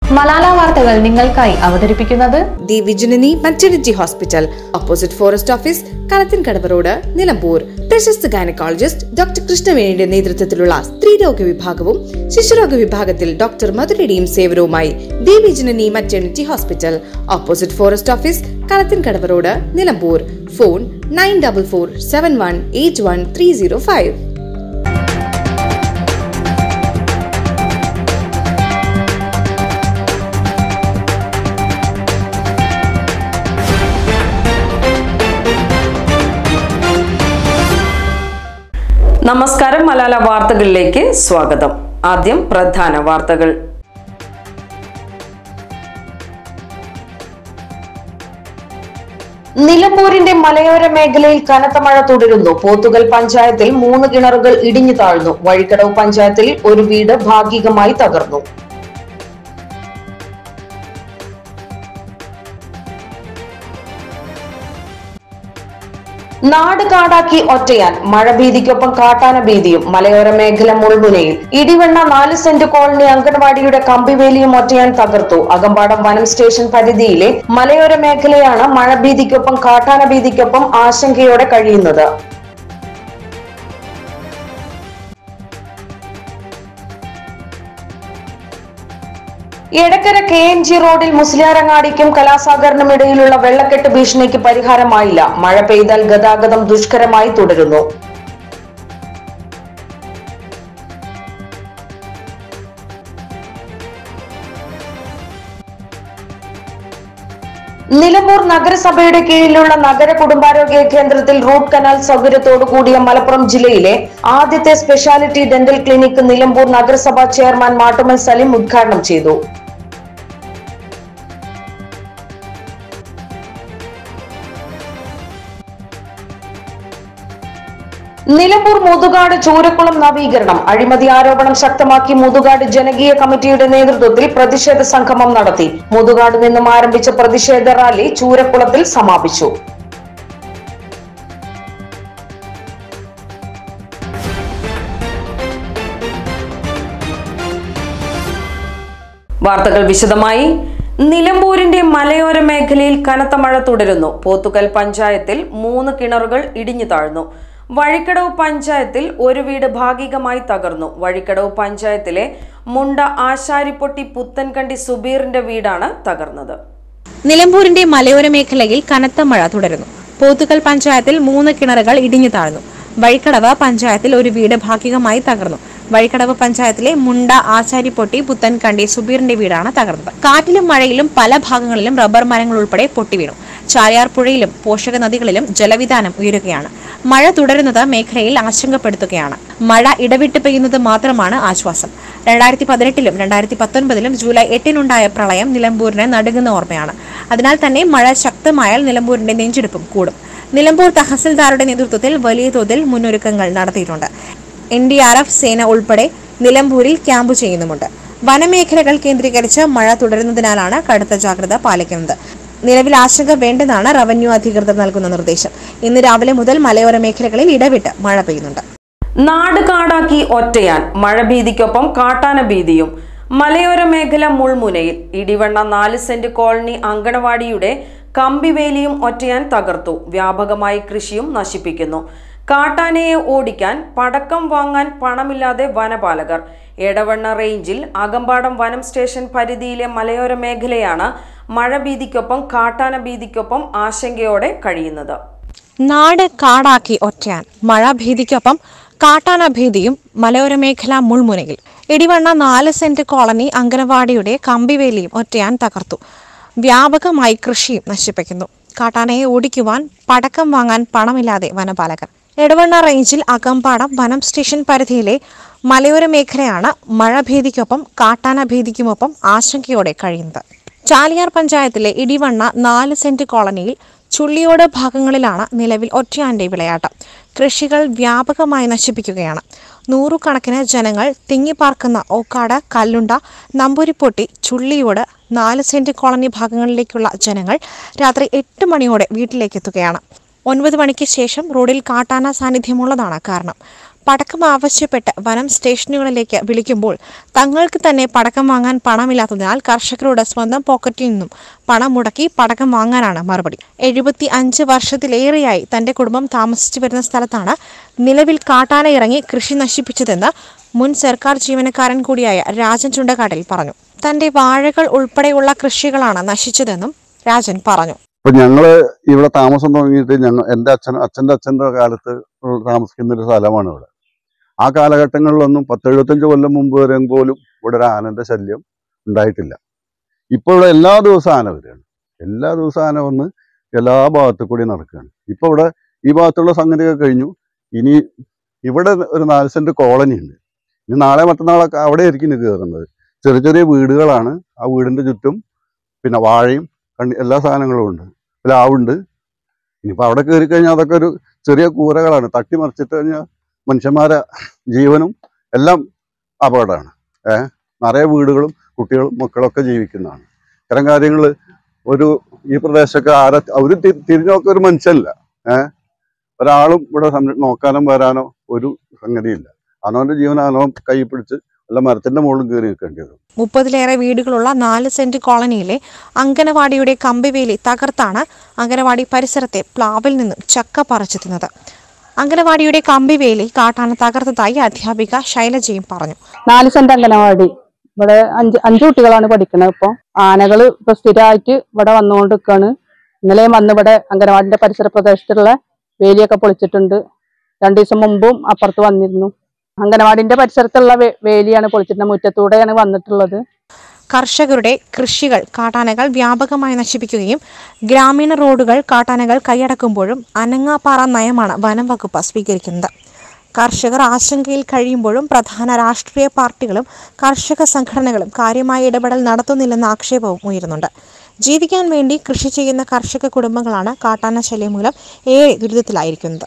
മലാല വാർത്തകൾ നിങ്ങൾക്കായി അവതരിപ്പിക്കുന്നത് the Vijanani maternity hospital opposite forest office Kalathinkadavu road Nilambur പ്രശസ്ത ഗൈനക്കോളജിസ്റ്റ് ഡോക്ടർ കൃഷ്ണവേണിയുടെ നേതൃത്വത്തിലുള്ള സ്ത്രീരോഗ വിഭാഗവും ശിശുരോഗ വിഭാഗത്തിൽ ഡോക്ടർ മധുരയുടെയും സേവനവുമായി the Vijanani maternity hospital opposite forest office Kalathinkadavu road Nilambur phone nine double four seven one eight one three zero five നമസ്കാരം മലാല വാർത്തകളിലേക്ക് സ്വാഗതം ആദ്യം പ്രധാന വാർത്തകൾ നിലമ്പൂരിന്റെ മലയോര മേഖലയിൽ കനത്ത മഴ തുടരുന്നു പോത്തുകൽ പഞ്ചായത്തിൽ മൂന്ന് കിണറുകൾ ഇടിഞ്ഞു താഴ്ന്നു വഴിക്കടവ് പഞ്ചായത്തിൽ ഒരു വീട് ഭാഗികമായി തകർന്നു നാട് കാടാക്കി ഒറ്റയാൻ മഴഭീതിക്കൊപ്പം കാട്ടാന ഭീതിയും മലയോര മേഖല മുൾമുനയിൽ ഇടിവെണ്ണ നാല് സെന്റ് കോളനി അംഗൻവാടിയുടെ കമ്പിവേലിയും ഒറ്റയാൻ തകർത്തു അകമ്പാടം വനം സ്റ്റേഷൻ പരിധിയിലെ മലയോര മേഖലയാണ് മഴഭീതിക്കൊപ്പം കാട്ടാന ഭീതിക്കൊപ്പം ആശങ്കയോടെ കഴിയുന്നത് എടക്കര കെ എൻ ജി റോഡിൽ മുസ്ലിയാരങ്ങാടിക്കും കലാസാഗറിനും ഇടയിലുള്ള വെള്ളക്കെട്ട് ഭീഷണിക്ക് പരിഹാരമായില്ല മഴ പെയ്താൽ ഗതാഗതം ദുഷ്കരമായി തുടരുന്നു നിലമ്പൂർ നഗരസഭയുടെ കീഴിലുള്ള നഗര കുടുംബാരോഗ്യ കേന്ദ്രത്തിൽ റൂട്ട് കനാൽ സൗകര്യത്തോടു കൂടിയ മലപ്പുറം ജില്ലയിലെ ആദ്യത്തെ സ്പെഷ്യാലിറ്റി ഡെന്റൽ ക്ലിനിക് നിലമ്പൂർ നഗരസഭാ ചെയർമാൻ മാട്ടുമൽ സലിം ഉദ്ഘാടനം ചെയ്തു നിലമ്പൂർ മുതുകാട് ചൂരക്കുളം നവീകരണം അഴിമതി ആരോപണം ശക്തമാക്കി മുതുകാട് ജനകീയ കമ്മിറ്റിയുടെ നേതൃത്വത്തിൽ പ്രതിഷേധ സംഗമം നടത്തി മുതുകാട് നിന്നും ആരംഭിച്ച പ്രതിഷേധ റാലി ചൂരക്കുളത്തിൽ സമാപിച്ചു വാർത്തകൾ വിശദമായി നിലമ്പൂരിന്റെ മലയോര മേഖലയിൽ കനത്ത മഴ തുടരുന്നു പോത്തുകൽ പഞ്ചായത്തിൽ മൂന്ന് കിണറുകൾ ഇടിഞ്ഞു താഴ്ന്നു വഴിക്കടവ് പഞ്ചായത്തിൽ ഒരു വീട് ഭാഗികമായി തകർന്നു വഴിക്കടവ് പഞ്ചായത്തിലെ മുണ്ട ആശാരിപ്പൊട്ടി പുത്തൻകണ്ടി സുബീറിന്റെ വീടാണ് തകർന്നത് നിലമ്പൂരിന്റെ മലയോര മേഖലയിൽ കനത്ത മഴ തുടരുന്നു പോത്തുകൽ പഞ്ചായത്തിൽ മൂന്ന് കിണറുകൾ ഇടിഞ്ഞു താഴ്ന്നു വഴിക്കടവ് പഞ്ചായത്തിൽ ഒരു വീട് ഭാഗികമായി തകർന്നു വഴിക്കടവ് പഞ്ചായത്തിലെ മുണ്ട ആശാരിപ്പൊട്ടി പുത്തൻകണ്ടി സുബീറിന്റെ വീടാണ് തകർന്നത് കാറ്റിലും മഴയിലും പല ഭാഗങ്ങളിലും റബ്ബർ മരങ്ങൾ ഉൾപ്പെടെ പൊട്ടിവീണു ചാലിയാർ പുഴയിലും പോഷക നദികളിലും ജലവിധാനം ഉയരുകയാണ് മഴ തുടരുന്നത് മേഖലയിൽ ആശങ്കപ്പെടുത്തുകയാണ് മഴ ഇടവിട്ട് പെയ്യുന്നത് മാത്രമാണ് ആശ്വാസം രണ്ടായിരത്തി പതിനെട്ടിലും രണ്ടായിരത്തി പത്തൊൻപതിലും ജൂലൈ എട്ടിനുണ്ടായ പ്രളയം നിലമ്പൂരിനെ നടുങ്ങുന്ന ഓർമ്മയാണ് അതിനാൽ തന്നെ മഴ ശക്തമായാൽ നിലമ്പൂരിന്റെ നെഞ്ചെടുപ്പും കൂടും നിലമ്പൂർ തഹസിൽദാരുടെ നേതൃത്വത്തിൽ വലിയ തോതിൽ മുന്നൊരുക്കങ്ങൾ നടത്തിയിട്ടുണ്ട് എൻ ഡി ആർ എഫ് സേന ഉൾപ്പെടെ നിലമ്പൂരിൽ ക്യാമ്പ് ചെയ്യുന്നുമുണ്ട് വനമേഖലകൾ കേന്ദ്രീകരിച്ച് മഴ തുടരുന്നതിനാലാണ് കടുത്ത ജാഗ്രത പാലിക്കുന്നത് നിലവിൽ ആശങ്ക വേണ്ടെന്നാണ് റവന്യൂ അധികൃതർ നൽകുന്ന നിർദ്ദേശം ഇന്ന് രാവിലെ മുതൽ മലയോര മേഖലകളിൽ ഇടവിട്ട് മഴ പെയ്യുന്നുണ്ട് നാട് കാടാക്കി ഒറ്റയാൻ മഴഭീതിക്കൊപ്പം കാട്ടാന ഭീതിയും മലയോര മേഖല മുൾമുനയിൽ ഇടിവണ്ണ നാല് സെന്റ് കോളനി അങ്കണവാടിയുടെ കമ്പിവേലിയും ഒറ്റയാൻ തകർത്തു വ്യാപകമായി കൃഷിയും നശിപ്പിക്കുന്നു കാട്ടാനയെ ഓടിക്കാൻ പടക്കം വാങ്ങാൻ പണമില്ലാതെ വനപാലകർ എടവണ്ണ റേഞ്ചിൽ അകമ്പാടം വനം സ്റ്റേഷൻ പരിധിയിലെ മലയോര മേഖലയാണ് മഴഭീതിക്കൊപ്പം കാട്ടാന ഭീതിക്കൊപ്പം ആശങ്കയോടെ കഴിയുന്നത് നാട് കാടാക്കി ഒറ്റയാൻ മഴ ഭീതിക്കൊപ്പം കാട്ടാന ഭീതിയും മലയോര മേഖല മുൾമുനയിൽ ഇടിവണ്ണ നാല് സെന്റ് കോളനി അങ്കനവാടിയുടെ കമ്പിവേലിയും ഒറ്റയാൻ തകർത്തു വ്യാപകമായി കൃഷിയും നശിപ്പിക്കുന്നു കാട്ടാനയെ ഓടിക്കുവാൻ പടക്കം വാങ്ങാൻ പണമില്ലാതെ വനപാലകർ എടവണ്ണ റേഞ്ചിൽ അകമ്പാടം വനം സ്റ്റേഷൻ പരിധിയിലെ മലയോര മേഖലയാണ് മഴ ഭീതിക്കൊപ്പം കാട്ടാന ഭീതിക്കുമൊപ്പം ആശങ്കയോടെ കഴിയുന്നത് ചാലിയാർ പഞ്ചായത്തിലെ ഇടിവണ്ണ നാല് സെന്റ് കോളനിയിൽ ചുള്ളിയോട് ഭാഗങ്ങളിലാണ് നിലവിൽ ഒറ്റയാന്റെ വിളയാട്ടം കൃഷികൾ വ്യാപകമായി നശിപ്പിക്കുകയാണ് നൂറുകണക്കിന് ജനങ്ങൾ തിങ്ങിപ്പാർക്കുന്ന ഓക്കാട് കല്ലുണ്ട നമ്പൂരിപ്പൊട്ടി ചുള്ളിയോട് നാല് സെന്റ് കോളനി ഭാഗങ്ങളിലേക്കുള്ള ജനങ്ങൾ രാത്രി എട്ട് മണിയോടെ വീട്ടിലേക്ക് എത്തുകയാണ് ഒൻപത് മണിക്ക് ശേഷം റോഡിൽ കാട്ടാന സാന്നിധ്യമുള്ളതാണ് കാരണം പടക്കം ആവശ്യപ്പെട്ട് വനം സ്റ്റേഷനുകളിലേക്ക് വിളിക്കുമ്പോൾ തങ്ങൾക്ക് തന്നെ പടക്കം വാങ്ങാൻ പണമില്ലാത്തതിനാൽ കർഷകരോട് സ്വന്തം പോക്കറ്റിൽ നിന്നും പണം മുടക്കി പടക്കം വാങ്ങാനാണ് മറുപടി എഴുപത്തി അഞ്ച് വർഷത്തിലേറെയായി തന്റെ കുടുംബം താമസിച്ചു വരുന്ന സ്ഥലത്താണ് നിലവിൽ കാട്ടാന ഇറങ്ങി കൃഷി നശിപ്പിച്ചതെന്ന് മുൻ സർക്കാർ ജീവനക്കാരൻ കൂടിയായ രാജൻ ചുണ്ടക്കാട്ടിൽ പറഞ്ഞു തന്റെ വാഴകൾ ഉൾപ്പെടെയുള്ള കൃഷികളാണ് നശിച്ചതെന്നും രാജൻ പറഞ്ഞു ഇപ്പൊ ഞങ്ങള് ഇവിടെ താമസം തുടങ്ങിയിട്ട് ഞങ്ങൾ എൻ്റെ അച്ഛൻ അച്ഛൻ്റെ അച്ഛൻ്റെ കാലത്ത് താമസിക്കുന്ന ഒരു സ്ഥലമാണ് ഇവിടെ ആ കാലഘട്ടങ്ങളിലൊന്നും പത്തെഴുപത്തഞ്ച് കൊല്ലം മുമ്പ് വരെ പോലും ഇവിടെ ഒരു ആനന്റെ ശല്യം ഉണ്ടായിട്ടില്ല ഇപ്പോൾ ഇവിടെ എല്ലാ ദിവസവും ആന വരികയാണ് എല്ലാ ദിവസവും ആന വന്ന് എല്ലാ ഭാഗത്തു കൂടി നടക്കുകയാണ് ഇപ്പൊ ഇവിടെ ഈ ഭാഗത്തുള്ള സംഗതിയൊക്കെ കഴിഞ്ഞു ഇനി ഇവിടെ ഒരു നാല് സെന്റ് കോളനി ഉണ്ട് ഇനി നാളെ മറ്റന്നാളൊക്കെ അവിടെ ആയിരിക്കും ഇത് കയറുന്നത് ചെറിയ ചെറിയ വീടുകളാണ് ആ വീടിന്റെ ചുറ്റും പിന്നെ വാഴയും കണ്ണി എല്ലാ സാധനങ്ങളും ഉണ്ട് പ്ലാവുണ്ട് ഇനിയിപ്പോൾ അവിടെ കയറി കഴിഞ്ഞാൽ അതൊക്കെ ഒരു ചെറിയ കൂരകളാണ് തട്ടിമറിച്ചിട്ട് കഴിഞ്ഞാൽ മനുഷ്യന്മാരെ ജീവനും എല്ലാം അപകടമാണ് ഏഹ് നിറയെ വീടുകളും കുട്ടികളും മക്കളൊക്കെ ജീവിക്കുന്നതാണ് ഇത്തരം കാര്യങ്ങൾ ഒരു ഈ പ്രദേശമൊക്കെ ആരെ അവർ തിരിഞ്ഞു നോക്കാൻ ഒരു മനുഷ്യനല്ല ഏഹ് ഒരാളും ഇവിടെ സംര- നോക്കാനോ വരാനോ ഒരു സംഗതിയില്ല അവനവൻ്റെ ജീവൻ അവനവൻ കൈ പിടിച്ച് വല്ല മരത്തിന്റെ മുകളിൽ കയറി നിൽക്കേണ്ടി വരും മുപ്പതിലേറെ വീടുകളുള്ള നാല് സെന്റ് കോളനിയിലെ അങ്കനവാടിയുടെ കമ്പിവേലി തകർത്താണ് അങ്കനവാടി പരിസരത്തെ പ്ലാവിൽ നിന്നും ചക്ക പറിച്ചു തിന്നത് അങ്കനവാടിയുടെ കമ്പിവേലി കാട്ടാന തകർത്തതായി അധ്യാപിക ശൈലജയും പറഞ്ഞു നാല് സെന്റ് അംഗനവാടി ഇവിടെ അഞ്ച് അഞ്ച് കുട്ടികളാണ് പഠിക്കുന്നത് ഇപ്പൊ ആനകൾ ഇപ്പൊ സ്ഥിരമായിട്ട് ഇവിടെ വന്നുകൊണ്ട് നിൽക്കാണ് ഇന്നലെയും വന്ന് ഇവിടെ അംഗനവാടിന്റെ പരിസര പ്രദേശത്തുള്ള വേലിയൊക്കെ പൊളിച്ചിട്ടുണ്ട് രണ്ടു ദിവസം മുമ്പും അപ്പുറത്ത് വന്നിരുന്നു അംഗനവാടിന്റെ പരിസരത്തുള്ള വേ- വേലിയാണ് പൊളിച്ചിട്ടുള്ളത് മുറ്റത്തൂടെയാണ് വന്നിട്ടുള്ളത് കർഷകരുടെ കൃഷികൾ കാട്ടാനകൾ വ്യാപകമായി നശിപ്പിക്കുകയും ഗ്രാമീണ റോഡുകൾ കാട്ടാനകൾ കൈയടക്കുമ്പോഴും അനങ്ങാപ്പാറ നയമാണ് വനം വകുപ്പ് സ്വീകരിക്കുന്നത് കർഷകർ ആശങ്കയിൽ കഴിയുമ്പോഴും പ്രധാന രാഷ്ട്രീയ പാർട്ടികളും കർഷക സംഘടനകളും കാര്യമായ ഇടപെടൽ നടത്തുന്നില്ലെന്ന ആക്ഷേപവും ഉയരുന്നുണ്ട് ജീവിക്കാൻ വേണ്ടി കൃഷി ചെയ്യുന്ന കർഷക കുടുംബങ്ങളാണ് കാട്ടാന ശല്യം മൂലം ഏറെ ദുരിതത്തിലായിരിക്കുന്നത്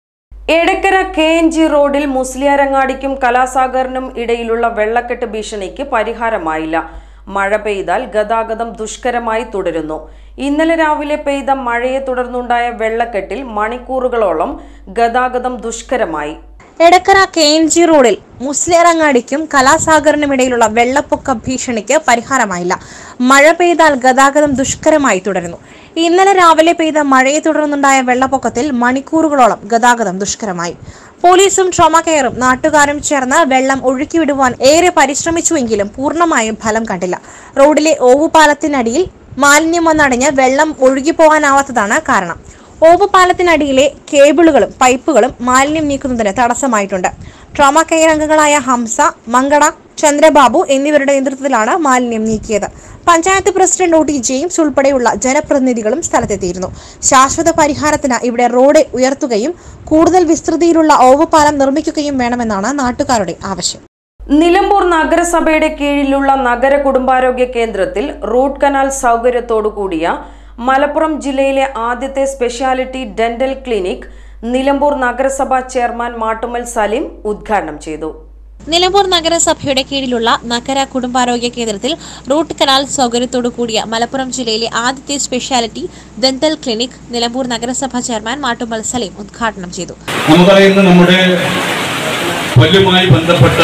എടക്കര കെ എൻ ജി റോഡിൽ മുസ്ലിയാരങ്ങാടിക്കും കലാസാഗറിനും ഇടയിലുള്ള വെള്ളക്കെട്ട് ഭീഷണിക്ക് പരിഹാരമായില്ല മഴ പെയ്താൽ ഗതാഗതം ദുഷ്കരമായി തുടരുന്നു ഇന്നലെ രാവിലെ പെയ്ത മഴയെ തുടർന്നുണ്ടായ വെള്ളക്കെട്ടിൽ മണിക്കൂറുകളോളം ഗതാഗതം ദുഷ്കരമായി എടക്കര കെ എൻ ജി റോഡിൽ മുസ്ലിയറങ്ങാടിക്കും കലാസാഗറിനും ഇടയിലുള്ള വെള്ളപ്പൊക്ക ഭീഷണിക്ക് പരിഹാരമായില്ല മഴ പെയ്താൽ ഗതാഗതം ദുഷ്കരമായി തുടരുന്നു ഇന്നലെ രാവിലെ പെയ്ത മഴയെ തുടർന്നുണ്ടായ വെള്ളപ്പൊക്കത്തിൽ മണിക്കൂറുകളോളം ഗതാഗതം ദുഷ്കരമായി പോലീസും ട്രോമ കെയറും നാട്ടുകാരും ചേർന്ന് വെള്ളം ഒഴുക്കിവിടുവാൻ ഏറെ പരിശ്രമിച്ചുവെങ്കിലും പൂർണ്ണമായും ഫലം കണ്ടില്ല റോഡിലെ ഓവുപാലത്തിനടിയിൽ മാലിന്യം വന്നടഞ്ഞ് വെള്ളം ഒഴുകിപ്പോകാനാവാത്തതാണ് കാരണം ഓവുപാലത്തിനടിയിലെ കേബിളുകളും പൈപ്പുകളും മാലിന്യം നീക്കുന്നതിന് തടസ്സമായിട്ടുണ്ട് ട്രോമ കെയർ അംഗങ്ങളായ ഹംസ മങ്കട ചന്ദ്രബാബു എന്നിവരുടെ നേതൃത്വത്തിലാണ് മാലിന്യം നീക്കിയത് panchayat president O T James ഉൾപ്പെടെയുള്ള ജനപ്രതിനിധികളും സ്ഥലത്തെത്തിയിരുന്നു ശാശ്വത പരിഹാരത്തിന് ഇവിടെ റോഡ് ഉയർത്തുകയും കൂടുതൽ വിസ്തൃതിയിലുള്ള ഓവുപാലം നിർമ്മിക്കുകയും വേണമെന്നാണ് നാട്ടുകാരുടെ ആവശ്യം നിലമ്പൂർ നഗരസഭയുടെ കീഴിലുള്ള നഗര കുടുംബാരോഗ്യ കേന്ദ്രത്തിൽ റൂട്ട് കനാൽ സൗകര്യത്തോടു കൂടിയ മലപ്പുറം ജില്ലയിലെ ആദ്യത്തെ സ്പെഷ്യാലിറ്റി ഡെന്റൽ ക്ലിനിക് നിലമ്പൂർ നഗരസഭ ചെയർമാൻ മാട്ടുമൽ സലീം ഉദ്ഘാടനം ചെയ്തു നിലമ്പൂർ നഗരസഭയുടെ കീഴിലുള്ള നഗര കുടുംബാരോഗ്യ കേന്ദ്രത്തിൽ റൂട്ട് കനാൽ സൗകര്യത്തോടു കൂടിയ മലപ്പുറം ജില്ലയിലെ ആദ്യത്തെ സ്പെഷ്യാലിറ്റി ദന്തൽ ക്ലിനിക് നിലമ്പൂർ നഗരസഭ ചെയർമാൻ മാട്ടുമൽ സലീം ഉദ്ഘാടനം ചെയ്തു നമുക്കറിയുന്ന നമ്മുടെ പല്ലുമായി ബന്ധപ്പെട്ട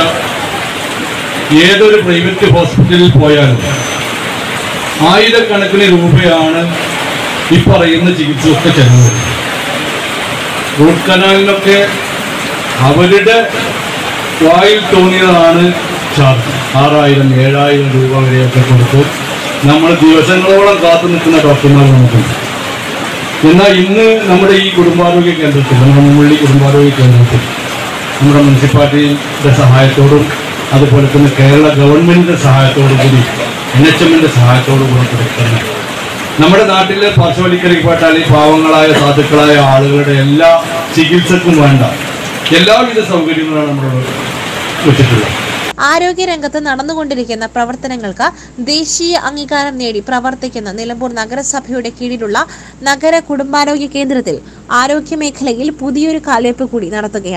ഏതൊരു പ്രൈവറ്റ് ഹോസ്പിറ്റലിൽ പോയാലും ആയിരക്കണക്കിന് രൂപയാണ് ഈ പറയുന്ന ചികിത്സയൊക്കെ ചെലവ് റൂട്ട് കനാലിനൊക്കെ അവരുടെ വായിൽ തോന്നിയതാണ് ചാർജ് ആറായിരം ഏഴായിരം രൂപ വരെയൊക്കെ കൊടുത്ത് നമ്മൾ ദിവസങ്ങളോളം കാത്തു നിൽക്കുന്ന ഡോക്ടർമാർ നമുക്കുണ്ട് എന്നാൽ ഇന്ന് നമ്മുടെ ഈ കുടുംബാരോഗ്യ കേന്ദ്രത്തിൽ നമ്മുടെ മുള്ളി കുടുംബാരോഗ്യ കേന്ദ്രത്തിൽ നമ്മുടെ മുനിസിപ്പാലിറ്റിയുടെ സഹായത്തോടും അതുപോലെ തന്നെ കേരള ഗവൺമെന്റിന്റെ സഹായത്തോടും കൂടി എൻ എച്ച് എമ്മിന്റെ സഹായത്തോടും കൂടി കൊടുക്കുന്ന നമ്മുടെ നാട്ടിലെ പാർശ്വവൽക്കരിക്കപ്പെട്ടാൽ ഈ പാവങ്ങളായ സാധുക്കളായ ആളുകളുടെ എല്ലാ ചികിത്സക്കും വേണ്ട എല്ലാവിധ സൗകര്യങ്ങളാണ് നമ്മൾ വെച്ചിട്ടുള്ളത് ആരോഗ്യരംഗത്ത് നടന്നുകൊണ്ടിരിക്കുന്ന പ്രവർത്തനങ്ങൾക്ക് ദേശീയ അംഗീകാരം നേടി പ്രവർത്തിക്കുന്ന നിലമ്പൂർ നഗരസഭയുടെ കീഴിലുള്ള നഗര കുടുംബാരോഗ്യ കേന്ദ്രത്തിൽ ആരോഗ്യ മേഖലയിൽ പുതിയൊരു കാൽവയ്പ് കൂടി നടത്തുകയാണ്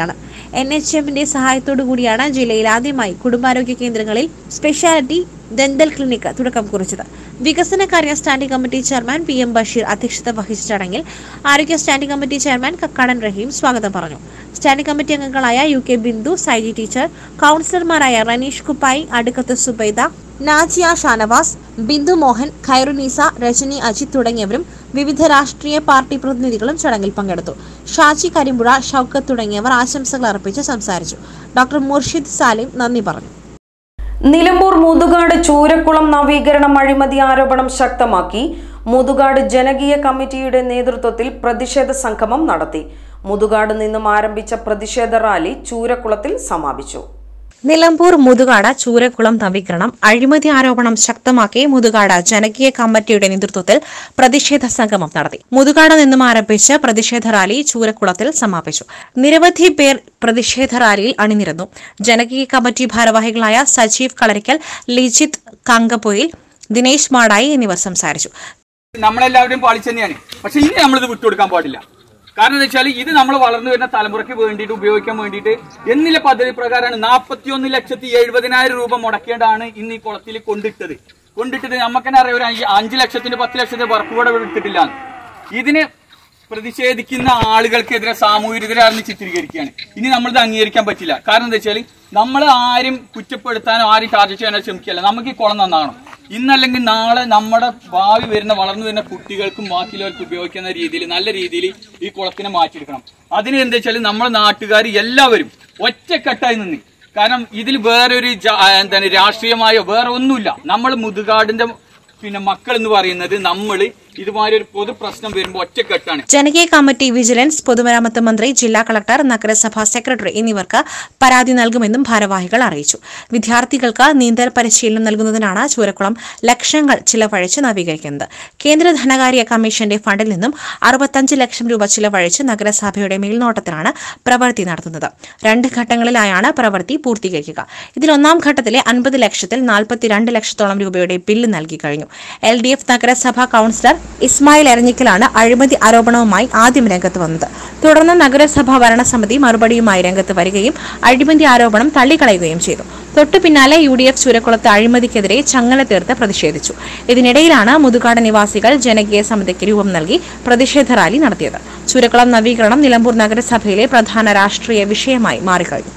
എൻ എച്ച് എമ്മിന്റെ സഹായത്തോടു കൂടിയാണ് ജില്ലയിൽ ആദ്യമായി കുടുംബാരോഗ്യ കേന്ദ്രങ്ങളിൽ സ്പെഷ്യാലിറ്റി ദന്തൽ ക്ലിനിക്ക് തുടക്കം കുറിച്ചത് വികസനകാര്യ standing committee chairman P M Basheer അധ്യക്ഷത വഹിച്ച ചടങ്ങിൽ ആരോഗ്യ standing committee chairman Kakkadan Raheem സ്വാഗതം പറഞ്ഞു സ്റ്റാൻഡിംഗ് കമ്മിറ്റി അംഗങ്ങളായ U K Bindu Saiji teacher കൗൺസിലർമാരായ റനീഷ് കുപ്പായി അടുക്കത്ത് സുബൈദ നാജിയ ഷാനവാസ് ബിന്ദു മോഹൻ ഖൈറുനീസ രജനി അജിത് തുടങ്ങിയവരും വിവിധ രാഷ്ട്രീയ പാർട്ടി പ്രതിനിധികളും ചടങ്ങിൽ പങ്കെടുത്തു ഷാജി കരിമ്പുഴ ഷൌക്കത്ത് തുടങ്ങിയവർ ആശംസകൾ അർപ്പിച്ച് സംസാരിച്ചു ഡോക്ടർ മുർഷിദ് സാലിം നന്ദി പറഞ്ഞു നിലമ്പൂർ മുതുകാട് ചൂരക്കുളം നവീകരണം അഴിമതി ആരോപണം ശക്തമാക്കി മുതുകാട് ജനകീയ കമ്മിറ്റിയുടെ നേതൃത്വത്തിൽ പ്രതിഷേധ സംഗമം നടത്തി മുതുകാട് നിന്നും ആരംഭിച്ച പ്രതിഷേധ റാലി ചൂരക്കുളത്തിൽ സമാപിച്ചു നിലമ്പൂർ മുതുകാട് ചൂരക്കുളം നവീകരണം അഴിമതി ആരോപണം ശക്തമാക്കി മുതുകാട് ജനകീയ കമ്മിറ്റിയുടെ നേതൃത്വത്തിൽ പ്രതിഷേധ സംഗമം നടത്തി മുതുകാട് നിന്നും ആരംഭിച്ച് പ്രതിഷേധ റാലി ചൂരക്കുളത്തിൽ സമാപിച്ചു നിരവധി പേർ പ്രതിഷേധ റാലിയിൽ അണിനിരന്നു ജനകീയ കമ്മിറ്റി ഭാരവാഹികളായ സജീവ് കളരിക്കൽ ലിജിത് കങ്കപ്പൊയിൽ ദിനേശ് മാടായി എന്നിവർ സംസാരിച്ചു നമ്മളെല്ലാവരും പാളിച്ചു തന്നെയാണ് പക്ഷെ ഇനി നമ്മളിത് വിട്ടുകൊടുക്കാൻ പാടില്ല കാരണം എന്താ വെച്ചാൽ ഇത് നമ്മൾ വളർന്നു വരുന്ന തലമുറയ്ക്ക് വേണ്ടിയിട്ട് ഉപയോഗിക്കാൻ വേണ്ടിയിട്ട് എന്നില്ല പദ്ധതി പ്രകാരമാണ് നാൽപ്പത്തിയൊന്ന് ലക്ഷത്തി എഴുപതിനായിരം രൂപ മുടക്കേണ്ടാണ് ഇന്ന് ഈ കുളത്തിൽ കൊണ്ടിട്ടത് കൊണ്ടിട്ടത് നമുക്ക് തന്നെ അറിയാം ഒരു അഞ്ച് അഞ്ച് ലക്ഷത്തിന്റെ പത്ത് ലക്ഷത്തിന്റെ വർക്ക് കൂടെ ഇവിടെ എടുത്തിട്ടില്ല ഇതിന് പ്രതിഷേധിക്കുന്ന ആളുകൾക്കെതിരെ സാമൂഹിക വിരുദ്ധരാണെന്ന് ചിത്രീകരിക്കുകയാണ് ഇനി നമ്മളിത് അംഗീകരിക്കാൻ പറ്റില്ല കാരണം എന്താ വെച്ചാൽ നമ്മൾ ആരും കുറ്റപ്പെടുത്താനോ ആരും ടാർഗറ്റ് ചെയ്യാനോ ശ്രമിക്കില്ല നമുക്ക് ഈ കുളം നന്നാകണം ഇന്നല്ലെങ്കിൽ നാളെ നമ്മുടെ ഭാവി വരുന്ന വളർന്നു വരുന്ന കുട്ടികൾക്കും ബാക്കിയുള്ളവർക്കും ഉപയോഗിക്കുന്ന രീതിയിൽ നല്ല രീതിയിൽ ഈ കുളത്തിനെ മാറ്റിയെടുക്കണം അതിന് എന്താ വെച്ചാൽ നമ്മുടെ നാട്ടുകാർ എല്ലാവരും ഒറ്റക്കെട്ടായി നിന്ന് കാരണം ഇതിൽ വേറൊരു ജാ- എന്താണ് രാഷ്ട്രീയമായോ വേറെ ഒന്നുമില്ല നമ്മൾ മുതുകാടിന്റെ പിന്നെ മക്കൾ എന്ന് പറയുന്നത് നമ്മൾ ഇതുമാതിരി ഒരു പൊതു പ്രശ്നം വരുമ്പോൾ ഒറ്റക്കെട്ടാണ് ജനകീയ കമ്മിറ്റി വിജിലൻസ് പൊതുമരാമത്ത് മന്ത്രി ജില്ലാ കളക്ടർ നഗരസഭാ സെക്രട്ടറി എന്നിവർക്ക് പരാതി നൽകുമെന്നും ഭാരവാഹികൾ അറിയിച്ചു വിദ്യാർത്ഥികൾക്ക് നീന്തൽ പരിശീലനം നൽകുന്നതിനാണ് ചൂരക്കുളം ലക്ഷങ്ങൾ ചിലവഴിച്ച് നവീകരിക്കുന്നത് കേന്ദ്ര ധനകാര്യ കമ്മീഷന്റെ ഫണ്ടിൽ നിന്നും അറുപത്തഞ്ച് ലക്ഷം രൂപ ചിലവഴിച്ച് നഗരസഭയുടെ മേൽനോട്ടത്തിലാണ് പ്രവൃത്തി നടത്തുന്നത് രണ്ട് ഘട്ടങ്ങളിലായാണ് പ്രവൃത്തി പൂർത്തീകരിക്കുക ഇതിൽ ഒന്നാം ഘട്ടത്തിലെ അൻപത് ലക്ഷത്തിൽ നാൽപ്പത്തിരണ്ട് ലക്ഷത്തോളം രൂപയുടെ ബില്ല് നൽകി കഴിഞ്ഞു എൽ ഡി എഫ് നഗരസഭാ കൌൺസിലർ ഇസ്മായിൽ എരഞ്ഞിക്കലാണ് അഴിമതി ആരോപണവുമായി ആദ്യം രംഗത്ത് വന്നത് തുടർന്ന് നഗരസഭാ ഭരണസമിതി മറുപടിയുമായി രംഗത്ത് വരികയും അഴിമതി ആരോപണം തള്ളിക്കളയുകയും ചെയ്തു തൊട്ടു പിന്നാലെ യു ഡി എഫ് ചുരക്കുളത്ത് അഴിമതിക്കെതിരെ ചങ്ങല തീർത്ത് പ്രതിഷേധിച്ചു ഇതിനിടയിലാണ് മുതുകാട് നിവാസികൾ ജനകീയ സമിതിക്ക് രൂപം നൽകി പ്രതിഷേധ റാലി നടത്തിയത് ചുരക്കുളം നവീകരണം നിലമ്പൂർ നഗരസഭയിലെ പ്രധാന രാഷ്ട്രീയ വിഷയമായി മാറിക്കഴിഞ്ഞു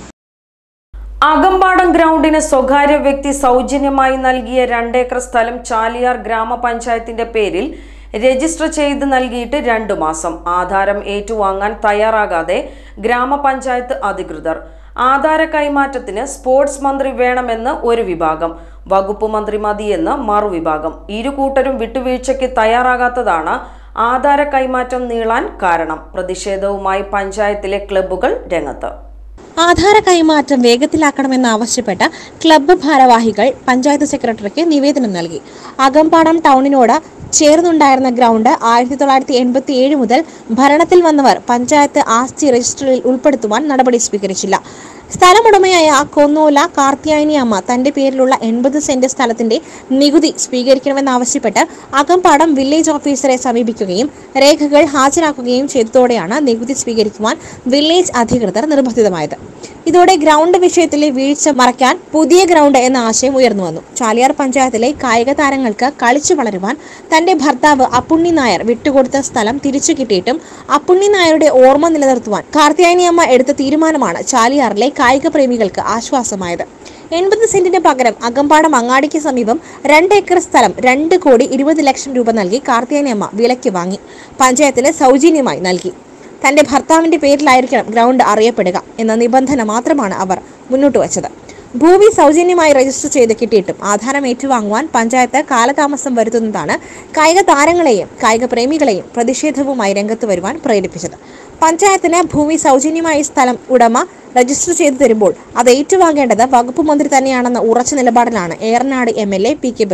അകമ്പാടം ഗ്രൗണ്ടിന് സ്വകാര്യ വ്യക്തി സൗജന്യമായി നൽകിയ രണ്ടേക്കർ സ്ഥലം ചാലിയാർ ഗ്രാമപഞ്ചായത്തിന്റെ പേരിൽ രജിസ്റ്റർ ചെയ്ത് നൽകിയിട്ട് രണ്ടു മാസം ആധാരം ഏറ്റുവാങ്ങാൻ തയ്യാറാകാതെ ഗ്രാമപഞ്ചായത്ത് അധികൃതർ ആധാര കൈമാറ്റത്തിന് സ്പോർട്സ് മന്ത്രി വേണമെന്ന് ഒരു വിഭാഗം വകുപ്പ് മന്ത്രി മതിയെന്ന് മറുവിഭാഗം ഇരു കൂട്ടരും വിട്ടുവീഴ്ചയ്ക്ക് തയ്യാറാകാത്തതാണ് ആധാര കൈമാറ്റം നീളാൻ കാരണം പ്രതിഷേധവുമായി പഞ്ചായത്തിലെ ക്ലബ്ബുകൾ രംഗത്ത് ആധാര കൈമാറ്റം വേഗത്തിലാക്കണമെന്നാവശ്യപ്പെട്ട് ക്ലബ്ബ് ഭാരവാഹികൾ പഞ്ചായത്ത് സെക്രട്ടറിക്ക് നിവേദനം നൽകി അകമ്പാടം ടൗണിനോട് ചേർന്നുണ്ടായിരുന്ന ഗ്രൗണ്ട് ആയിരത്തി തൊള്ളായിരത്തി എൺപത്തി ഏഴ് മുതൽ ഭരണത്തിൽ വന്നവർ പഞ്ചായത്ത് ആസ്തി രജിസ്റ്ററിൽ ഉൾപ്പെടുത്തുവാൻ നടപടി സ്വീകരിച്ചില്ല സ്ഥലമുടമയായ കൊന്നോല കാർത്തിയായനി അമ്മ തന്റെ പേരിലുള്ള എൺപത് സെന്റ് സ്ഥലത്തിന്റെ നികുതി സ്വീകരിക്കണമെന്നാവശ്യപ്പെട്ട് അകമ്പാടം വില്ലേജ് ഓഫീസറെ സമീപിക്കുകയും രേഖകൾ ഹാജരാക്കുകയും ചെയ്തതോടെയാണ് നികുതി സ്വീകരിക്കുവാൻ വില്ലേജ് അധികൃതർ നിർബന്ധിതമായത് ഇതോടെ ഗ്രൗണ്ട് വിഷയത്തിലെ വീഴ്ച മറയ്ക്കാൻ പുതിയ ഗ്രൗണ്ട് എന്ന ആശയം ഉയർന്നു വന്നു ചാലിയാർ പഞ്ചായത്തിലെ കായിക താരങ്ങൾക്ക് കളിച്ചു വളരുവാൻ തന്റെ ഭർത്താവ് അപ്പുണ്ണി നായർ വിട്ടുകൊടുത്ത സ്ഥലം തിരിച്ചു കിട്ടിയിട്ടും അപ്പുണ്ണി നായരുടെ ഓർമ്മ നിലനിർത്തുവാൻ കാർത്തിയായനിയമ്മ എടുത്ത തീരുമാനമാണ് ചാലിയാറിലെ കായിക പ്രേമികൾക്ക് ആശ്വാസമായത് എൺപത് സെന്റിന് പകരം അകമ്പാടം അങ്ങാടിക്ക് സമീപം രണ്ട് ഏക്കർ സ്ഥലം രണ്ട് കോടി ഇരുപത് ലക്ഷം രൂപ നൽകി കാർത്തിയാനിയമ്മ വിലയ്ക്ക് വാങ്ങി പഞ്ചായത്തിന് സൗജന്യമായി നൽകി തന്റെ ഭർത്താവിന്റെ പേരിലായിരിക്കണം ഗ്രൗണ്ട് അറിയപ്പെടുക എന്ന നിബന്ധന മാത്രമാണ് അവർ മുന്നോട്ട് വച്ചത് ഭൂമി സൗജന്യമായി രജിസ്റ്റർ ചെയ്ത് കിട്ടിയിട്ടും ആധാരം ഏറ്റുവാങ്ങുവാൻ പഞ്ചായത്ത് കാലതാമസം വരുത്തുന്നതാണ് കായിക താരങ്ങളെയും കായിക പ്രേമികളെയും പ്രതിഷേധവുമായി രംഗത്ത് വരുവാൻ പ്രേരിപ്പിച്ചത് പഞ്ചായത്തിന് ഭൂമി സൗജന്യമായി സ്ഥലം ഉടമ രജിസ്റ്റർ ചെയ്തു തരുമ്പോൾ അത് ഏറ്റുവാങ്ങേണ്ടത് വകുപ്പ് മന്ത്രി തന്നെയാണെന്ന ഉറച്ച നിലപാടിലാണ് Eranad M L A P K Basheer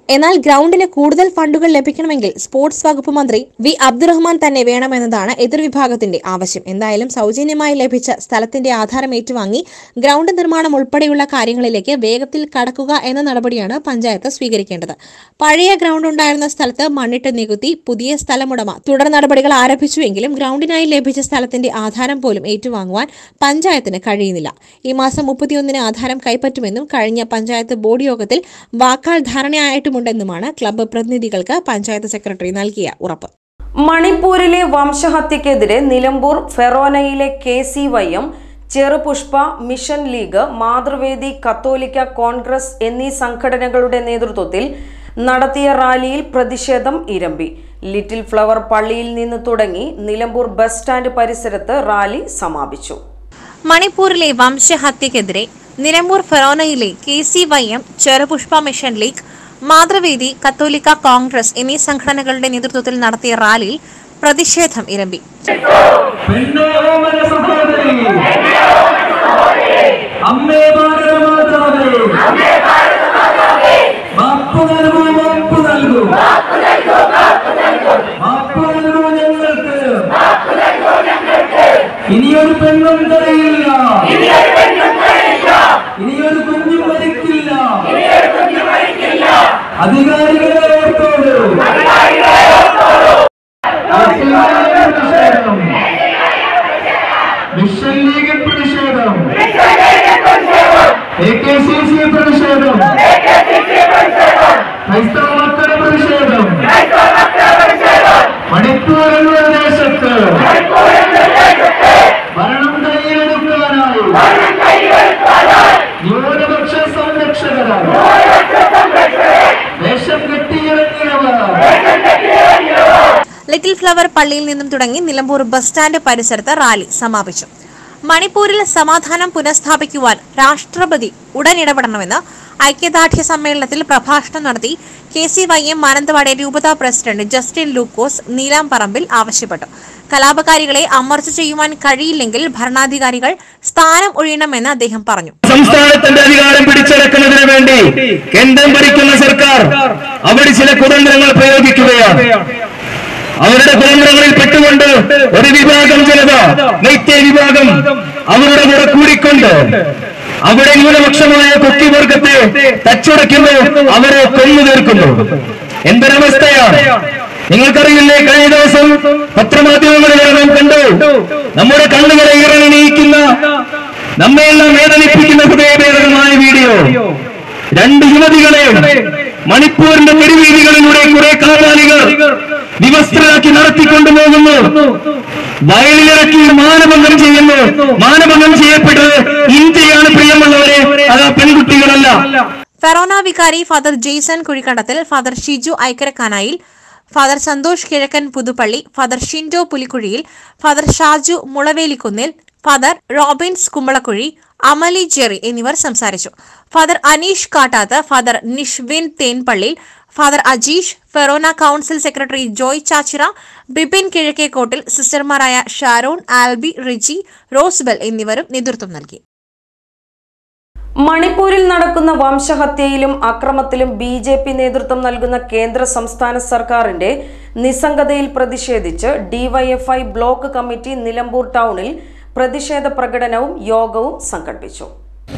എന്നാൽ ഗ്രൗണ്ടിന് കൂടുതൽ ഫണ്ടുകൾ ലഭിക്കണമെങ്കിൽ സ്പോർട്സ് വകുപ്പ് മന്ത്രി വി അബ്ദുറഹ്മാൻ തന്നെ വേണമെന്നതാണ് എതിർവിഭാഗത്തിന്റെ ആവശ്യം എന്തായാലും സൗജന്യമായി ലഭിച്ച സ്ഥലത്തിന്റെ ആധാരം ഏറ്റുവാങ്ങി ഗ്രൗണ്ട് നിർമ്മാണം ഉൾപ്പെടെയുള്ള കാര്യങ്ങളിലേക്ക് വേഗത്തിൽ കടക്കുക എന്ന നടപടിയാണ് പഞ്ചായത്ത് സ്വീകരിക്കേണ്ടത് പഴയ ഗ്രൗണ്ട് ഉണ്ടായിരുന്ന സ്ഥലത്ത് മണ്ണിട്ട് നികുത്തി പുതിയ സ്ഥലമുടമ തുടർ നടപടികൾ ആരംഭിച്ചുവെങ്കിലും ഗ്രൗണ്ടിനായി ലഭിച്ച സ്ഥലത്തിന്റെ ആധാരം പോലും ഏറ്റുവാങ്ങുവാൻ പഞ്ചായത്തിന് കഴിയുന്നില്ല ഈ മാസം മുപ്പത്തിയൊന്നിന് ആധാരം കൈപ്പറ്റുമെന്നും കഴിഞ്ഞ പഞ്ചായത്ത് ബോർഡ് യോഗത്തിൽ വാക്കാൽ ധാരണയായിട്ടുമുണ്ടെന്നുമാണ് ക്ലബ്ബ് പ്രതിനിധികൾക്ക് പഞ്ചായത്ത് സെക്രട്ടറി നൽകിയ ഉറപ്പ് മണിപ്പൂരിലെ വംശഹത്യക്കെതിരെ നിലമ്പൂർ ഫെറോനയിലെ K C Y M Cherupushpa mission league Mathruvedi Catholic Congress എന്നീ സംഘടനകളുടെ നേതൃത്വത്തിൽ നടത്തിയ റാലിയിൽ പ്രതിഷേധം ഇരമ്പി ലിറ്റിൽ ഫ്ലവർ പള്ളിയിൽ നിന്ന് തുടങ്ങി നിലമ്പൂർ ബസ് സ്റ്റാൻഡ് പരിസരത്ത് റാലി സമാപിച്ചു മണിപ്പൂരിലെ വംശഹത്യക്കെതിരെ നിലമ്പൂർ ഫെറോനയിലെ K C Y M Cherupushpa mission league Mathruvedi Catholic Congress എന്നീ സംഘടനകളുടെ നേതൃത്വത്തിൽ നടത്തിയ റാലിയിൽ പ്രതിഷേധം ഇരമ്പി പെണ്ണോമന സഹോദരി അമ്മേ ഭാരതമാതാവേ മാപ്പ് നൽകൂ മാപ്പ് നൽകൂ മാപ്പ് നൽകൂ ഞങ്ങൾക്ക് ഇനിയൊരു പെണ്ണും കരയില്ല ഇനിയൊരു കുഞ്ഞും മരിക്കില്ല അധികാരികളെ ഓർത്തോട് പ്രതിഷേധം മിഷൻ ലീഗ് പ്രതിഷേധം എ കെ സി സി പ്രതിഷേധം ക്രൈസ്തവ മക്കളുടെ പ്രതിഷേധം മണിപ്പൂർ എന്ന ദേശത്ത് ഭരണം കൈയിലെടുക്കാനായി ന്യൂനപക്ഷ സംരക്ഷകരായി വേഷം കെട്ടിയിറങ്ങിയവർ ലിറ്റിൽ ഫ്ലവർ പള്ളിയിൽ നിന്നും തുടങ്ങി നിലമ്പൂർ ബസ് സ്റ്റാൻഡ് പരിസരത്ത് റാലി സമാപിച്ചു മണിപ്പൂരിൽ സമാധാനം പുനഃസ്ഥാപിക്കുവാൻ രാഷ്ട്രപതി ഉടൻ ഇടപെടണമെന്ന് ഐക്യദാർഢ്യ സമ്മേളനത്തിൽ പ്രഭാഷണം നടത്തി K C Y M Mananthavady രൂപതാ പ്രസിഡന്റ് ജസ്റ്റിൻ ലൂക്കോസ് നീലാംപറമ്പിൽ ആവശ്യപ്പെട്ടു കലാപകാരികളെ അമർച്ച ചെയ്യുവാൻ കഴിയില്ലെങ്കിൽ ഭരണാധികാരികൾ സ്ഥാനം ഒഴിയണമെന്ന് അദ്ദേഹം പറഞ്ഞു സംസ്ഥാനത്തിന്റെ അധികാരം പിടിച്ചടക്കുന്നതിന് വേണ്ടി കേന്ദ്രം ഭരിക്കുന്ന സർക്കാർ അവിടെ ചില കുതന്ത്രങ്ങൾ പ്രയോഗിക്കുകയാണ് അവരുടെ കുതന്ത്രങ്ങളിൽ പെട്ടുകൊണ്ട് ഒരു വിഭാഗം ജനത നൈത്യ വിഭാഗം അവരുടെ കൂടെ കൂടിക്കൊണ്ട് അവിടെ ന്യൂനപക്ഷമായ കൊക്കിവർഗത്തെ തച്ചുടയ്ക്കുന്നു അവരെ കൊന്നു തീർക്കുന്നു എന്തൊരവസ്ഥയാണ് നിങ്ങൾക്കറിയില്ലേ കഴിഞ്ഞ ദിവസം പത്രമാധ്യമങ്ങളിലൂടെ നാം കണ്ടു നമ്മുടെ കണ്ണുകളെ ഇറങ്ങി നീക്കുന്ന നമ്മയെല്ലാം വേദനിപ്പിക്കുന്ന ഹൃദയഭേദകമായ വീഡിയോ രണ്ട് യുവതികളെ മണിപ്പൂരിന്റെ തെരുവീതികളിലൂടെ കുറെ കാലാലികൾ വിവസ്ത്രരാക്കി നടത്തിക്കൊണ്ടുപോകുന്നു വയലിലിറക്കി മാനഭംഗം ചെയ്യുന്നു മാനഭംഗം ചെയ്യപ്പെട്ടത് ഇന്ത്യയാണ് പ്രിയമുള്ളവരെ അത് ആ പെൺകുട്ടികളല്ല ഫെറോന വികാരി father Jaison Kuzhikandathil father Shiju Aikkarakkanayil father Santhosh Kizhakkan Puthuppally father Shindo Pulikkuzhiyil father Shaju Mulavelikkunnil father Robins Kumbalakuzhi Amali Jerry എന്നിവർ സംസാരിച്ചു father Aneesh Kattath father Nishvin Thenpalliyil father Ajeesh forane council secretary Joy Chachira Bipin Kizhakkekottil സിസ്റ്റർമാരായ ഷാരോൺ ആൽബി റിജി റോസ്ബെൽ എന്നിവരും നേതൃത്വം നൽകി മണിപ്പൂരിൽ നടക്കുന്ന വംശഹത്യയിലും അക്രമത്തിലും ബി ജെ പി നേതൃത്വം നൽകുന്ന കേന്ദ്ര സംസ്ഥാന സർക്കാരിന്റെ നിസ്സംഗതയിൽ പ്രതിഷേധിച്ച് ഡിവൈഎഫ്ഐ ബ്ലോക്ക് കമ്മിറ്റി നിലമ്പൂർ ടൗണിൽ പ്രതിഷേധ പ്രകടനവും യോഗവും സംഘടിപ്പിച്ചു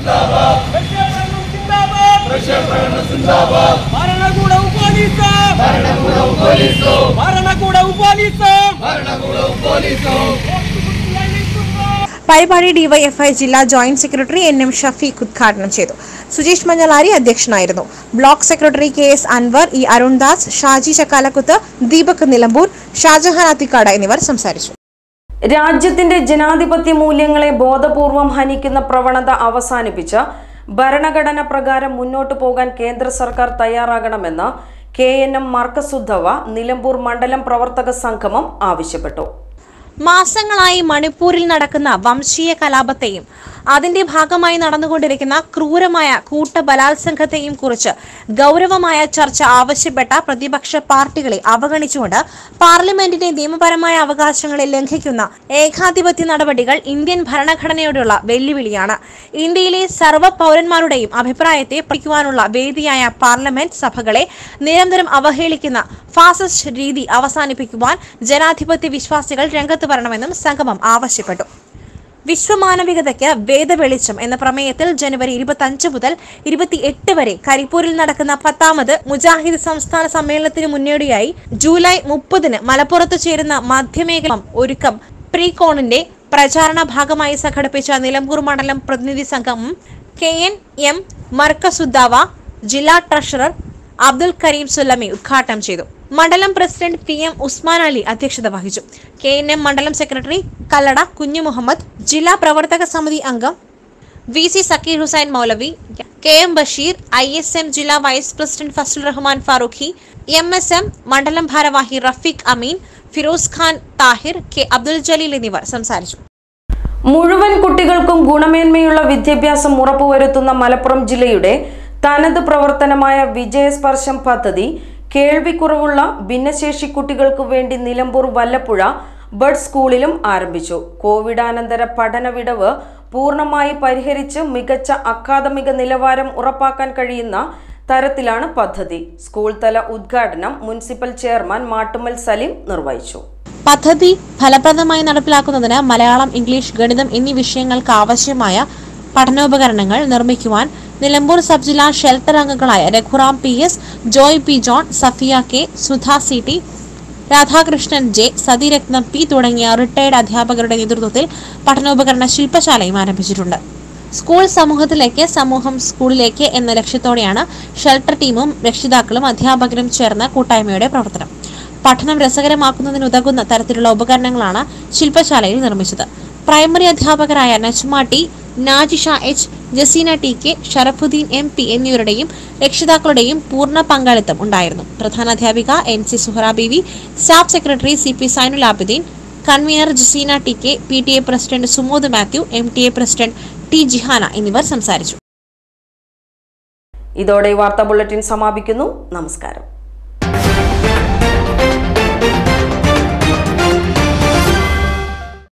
പരിപാടി ഡിവൈഎഫ്ഐ ജില്ലാ joint secretary N M Shafeeq ഉദ്ഘാടനം ചെയ്തു സുജീഷ് മഞ്ഞളാരി അധ്യക്ഷനായിരുന്നു block secretary K S Anwar E Arundas Shaji Chakkalakuth Deepak Nilambur Shajahan Athikkad എന്നിവർ സംസാരിച്ചു രാജ്യത്തിന്റെ ജനാധിപത്യ മൂല്യങ്ങളെ ബോധപൂർവം ഹനിക്കുന്ന പ്രവണത അവസാനിപ്പിച്ച ഭരണഘടന പ്രകാരം മുന്നോട്ടു പോകാൻ കേന്ദ്ര സർക്കാർ തയ്യാറാകണമെന്ന് K N M Markazudawa Nilambur മണ്ഡലം പ്രവർത്തക സംഗമം ആവശ്യപ്പെട്ടു മാസങ്ങളായി മണിപ്പൂരിൽ നടക്കുന്ന വംശീയ കലാപത്തെയും അതിന്റെ ഭാഗമായി നടന്നുകൊണ്ടിരിക്കുന്ന ക്രൂരമായ കൂട്ട ബലാത്സംഗത്തെയും കുറിച്ച് ഗൗരവമായ ചർച്ച ആവശ്യപ്പെട്ട പ്രതിപക്ഷ പാർട്ടികളെ അവഗണിച്ചുകൊണ്ട് പാർലമെന്റിന്റെ നിയമപരമായ അവകാശങ്ങളെ ലംഘിക്കുന്ന ഏകാധിപത്യ നടപടികൾ ഇന്ത്യൻ ഭരണഘടനയോടുള്ള വെല്ലുവിളിയാണ് ഇന്ത്യയിലെ സർവ്വ പൗരന്മാരുടെയും അഭിപ്രായത്തെ പഠിക്കുവാനുള്ള വേദിയായ പാർലമെന്റ് സഭകളെ നിരന്തരം അവഹേളിക്കുന്ന ഫാസിസ്റ്റ് രീതി അവസാനിപ്പിക്കുവാൻ ജനാധിപത്യ വിശ്വാസികൾ രംഗത്ത് വരണമെന്നും സംഗമം ആവശ്യപ്പെട്ടു വിശ്വമാനവികതയ്ക്ക് വേദവെളിച്ചം എന്ന പ്രമേയത്തിൽ ജനുവരി ഇരുപത്തി മുതൽ ഇരുപത്തിയെട്ട് വരെ കരിപ്പൂരിൽ നടക്കുന്ന പത്താമത് മുജാഹിദ് സംസ്ഥാന സമ്മേളനത്തിന് മുന്നോടിയായി ജൂലൈ മുപ്പതിന് മലപ്പുറത്ത് ചേരുന്ന മധ്യമേഖല ഒരുക്കം പ്രീകോണിന്റെ പ്രചാരണ ഭാഗമായി സംഘടിപ്പിച്ച നിലമ്പൂർ മണ്ഡലം പ്രതിനിധി സംഘം കെ എൻ എം മർക്കസുദ്ദാവ ജില്ലാ ട്രഷറർ അബ്ദുൽ കരീം സുല്ലമി ഉദ്ഘാടനം ചെയ്തു മണ്ഡലം president P M Usman Ali അധ്യക്ഷത വഹിച്ചു കെ എൻ എം മണ്ഡലം സെക്രട്ടറി കല്ലട കുഞ്ഞു മുഹമ്മദ് ജില്ലാ പ്രവർത്തക സമിതി അംഗം V C Zakir Hussain Maulavi K M Basheer I S M ജില്ലാ vice president Fazal Rahman Farooqi M S M മണ്ഡലം ഭാരവാഹി റഫീഖ് അമീൻ ഫിറോസ് ഖാൻ താഹിർ കെ അബ്ദുൽ ജലീൽ എന്നിവർ സംസാരിച്ചു മുഴുവൻ കുട്ടികൾക്കും ഗുണമേന്മയുള്ള വിദ്യാഭ്യാസം ഉറപ്പുവരുത്തുന്ന മലപ്പുറം ജില്ലയുടെ തനത് പ്രവർത്തനമായ വിജയസ്പർശം പദ്ധതി കേൾവിക്കുറവുള്ള ഭിന്നശേഷി കുട്ടികൾക്ക് വേണ്ടി നിലമ്പൂർ വല്ലപ്പുഴ ബഡ് സ്കൂളിലും ആരംഭിച്ചു കോവിഡാനന്തര പഠന വിടവ് പൂർണ്ണമായി പരിഹരിച്ച് മികച്ച അക്കാദമിക നിലവാരം ഉറപ്പാക്കാൻ കഴിയുന്ന തരത്തിലാണ് പദ്ധതി സ്കൂൾ തല ഉദ്ഘാടനം മുനിസിപ്പൽ ചെയർമാൻ മാട്ടുമൽ സലീം നിർവഹിച്ചു പദ്ധതി ഫലപ്രദമായി നടപ്പിലാക്കുന്നതിന് മലയാളം ഇംഗ്ലീഷ് ഗണിതം എന്നീ വിഷയങ്ങൾക്ക് ആവശ്യമായ പഠനോപകരണങ്ങൾ നിർമ്മിക്കുവാൻ നിലമ്പൂർ സബ് ജില്ലാ ഷെൽട്ടർ അംഗങ്ങളായ Raghuram P S Joy P John Safiya K Sudha C T Radhakrishnan J Sathiratnam P തുടങ്ങിയ റിട്ടയർഡ് അധ്യാപകരുടെ നേതൃത്വത്തിൽ പഠനോപകരണ ശില്പശാലയും ആരംഭിച്ചിട്ടുണ്ട് സ്കൂൾ സമൂഹത്തിലേക്ക് സമൂഹം സ്കൂളിലേക്ക് എന്ന ലക്ഷ്യത്തോടെയാണ് ഷെൽട്ടർ ടീമും രക്ഷിതാക്കളും അധ്യാപകരും ചേർന്ന കൂട്ടായ്മയുടെ പ്രവർത്തനം പഠനം രസകരമാക്കുന്നതിനുതകുന്ന തരത്തിലുള്ള ഉപകരണങ്ങളാണ് ശില്പശാലയിൽ നിർമ്മിച്ചത് പ്രൈമറി അധ്യാപകരായ Najma T Najisha H Jaseena T K Sharafudheen M P എന്നിവരുടെയും രക്ഷിതാക്കളുടെയും പൂർണ്ണ പങ്കാളിത്തം ഉണ്ടായിരുന്നു പ്രധാനാധ്യാപിക N C Suhara Beevi staff secretary C P Zainul Abideen convener Jaseena T K P T A president Sumod Mathew M T A president T Jihana എന്നിവർ സംസാരിച്ചു ഇതോടെ ഈ വാർത്താ ബുള്ളറ്റിൻ സമാപിക്കുന്നു നമസ്കാരം